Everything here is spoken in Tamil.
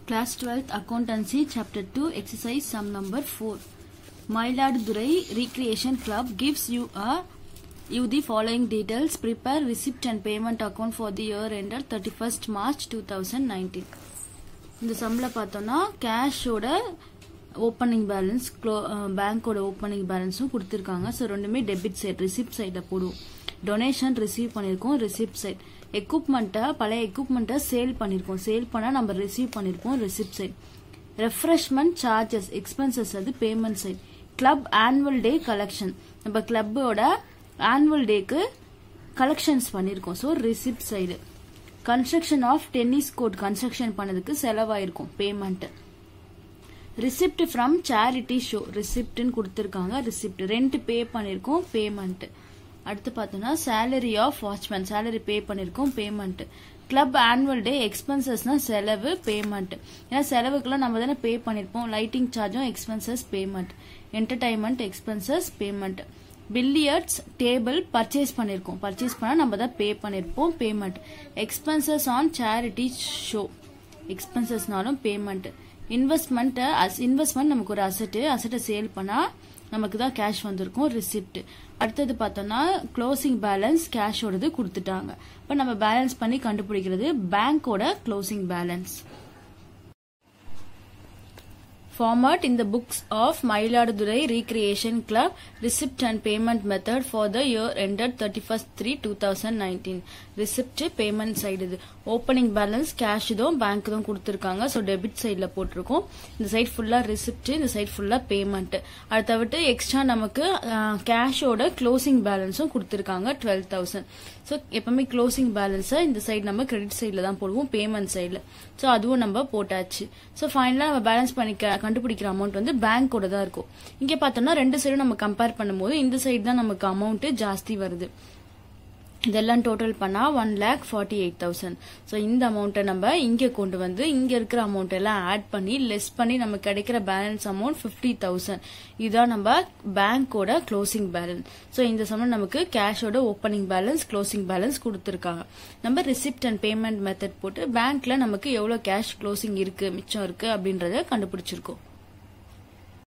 Class 12th Accountancy Chapter 2 Exercise Sum Number 4 Mailadurai Recreation Club gives you a you the following details prepare receipt and payment account for the year ended 31st March 2019 இந்த சம்மில் பார்த்தோம்னா கேஷோட ஓப்பனிங் பேலன்ஸ் க்ளோ பேங்க்கோட ஓப்பனிங் பேலன்ஸும் கொடுத்துருக்காங்க ஸோ ரெண்டுமே டெபிட் சைட் ரிசிப்ட் சைடில் போடுவோம் டொனேஷன் ரிசீவ் பண்ணியிருக்கோம் ரிசிப்ட் சைட் எக்யூப்மெண்ட்டை பழைய எக்யூப்மெண்ட்டை சேல் பண்ணியிருக்கோம் சேல் பண்ணால் நம்ம ரிசீவ் பண்ணியிருக்கோம் receipt side refreshment charges expenses அது payment side club annual day collection நம்ம கிளப்போட ஆனுவல் டேக்கு கலெக்ஷன்ஸ் பண்ணியிருக்கோம் so receipt side construction of tennis court construction பண்ணதுக்கு செலவாயிருக்கும் payment receipt from charity show ரிசிப்ட்னு கொடுத்துருக்காங்க ரிசிப்ட் ரெண்ட் பே பண்ணியிருக்கோம் பேமெண்ட் அடுத்து பார்த்தோம்னா salary of watchman salary pay பண்ணியிருக்கோம் பேமெண்ட் கிளப் ஆனுவல் டே எக்ஸ்பென்சஸ்னா செலவு பேமெண்ட் ஏன்னா செலவுக்குலாம் நம்ம தானே பே பண்ணியிருப்போம் லைட்டிங் சார்ஜும் expenses payment entertainment expenses payment billiards table purchase பண்ணியிருக்கோம் பர்ச்சேஸ் பண்ணால் நம்ம தான் பே பண்ணியிருப்போம் payment expenses on charity show எக்ஸ்பென்சஸ்னாலும் பேமெண்ட் இன்வெஸ்ட்மெண்ட் இன்வெஸ்ட்மெண்ட் நமக்கு ஒரு அசட்டு அசட்டை சேல் பண்ணால் நமக்கு தான் கேஷ் வந்திருக்கும் ரிசிப்ட் அடுத்தது பார்த்தோம்னா க்ளோசிங் பேலன்ஸ் கேஷோடது கொடுத்துட்டாங்க இப்போ நம்ம பேலன்ஸ் பண்ணி கண்டுபிடிக்கிறது பேங்கோட closing balance format in the books of Mailadurai Recreation Club receipt and payment method for the year ended 31st 3 2019 receipt payment side இது ஓப்பனிங் பேலன்ஸ் கேஷ் தான் பேங்க் தான் கொடுத்துருக்காங்க ஸோ டெபிட் சைடில் போட்டிருக்கோம் இந்த சைட் ஃபுல்லாக ரிசிப்ட் இந்த சைட் ஃபுல்லாக பேமெண்ட் அதை தவிர்த்து எக்ஸ்ட்ரா நமக்கு கேஷோட க்ளோசிங் பேலன்ஸும் கொடுத்துருக்காங்க டுவெல் தௌசண்ட் ஸோ எப்பவுமே க்ளோசிங் பேலன்ஸை இந்த சைடு நம்ம கிரெடிட் சைடில் தான் போடுவோம் பேமெண்ட் சைடில் ஸோ அதுவும் நம்ம போட்டாச்சு ஸோ ஃபைனலாக நம்ம பேலன்ஸ் பண்ணி கண்டுபிடிக்கிற அமௌண்ட் வந்து பேங்க்கோட தான் இருக்கும் இங்கே பார்த்தோம்னா ரெண்டு சைடும் நம்ம கம்பேர் பண்ணும்போது இந்த சைடு தான் நமக்கு அமௌண்ட் ஜாஸ்தி வருது இதெல்லாம் டோட்டல் பண்ணா one lakh forty eight thousand so இந்த அமௌண்ட்டை நம்ம இங்கே கொண்டு வந்து இங்கே இருக்கிற அமௌண்ட் எல்லாம் ஆட் பண்ணி லெஸ் பண்ணி நமக்கு கிடைக்கிற பேலன்ஸ் அமௌண்ட் ஃபிஃப்டி தௌசண்ட் இதுதான் நம்ம பேங்க்கோட க்ளோசிங் பேலன்ஸ் ஸோ இந்த சமயம் நமக்கு கேஷோட ஓப்பனிங் பேலன்ஸ் க்ளோசிங் பேலன்ஸ் கொடுத்துருக்காங்க நம்ம ரிசிப்ட் அண்ட் பேமெண்ட் மெத்தட் போட்டு பேங்க்ல நமக்கு எவ்வளோ கேஷ் க்ளோசிங் இருக்கு மிச்சம் இருக்கு அப்படின்றத கண்டுபிடிச்சிருக்கோம்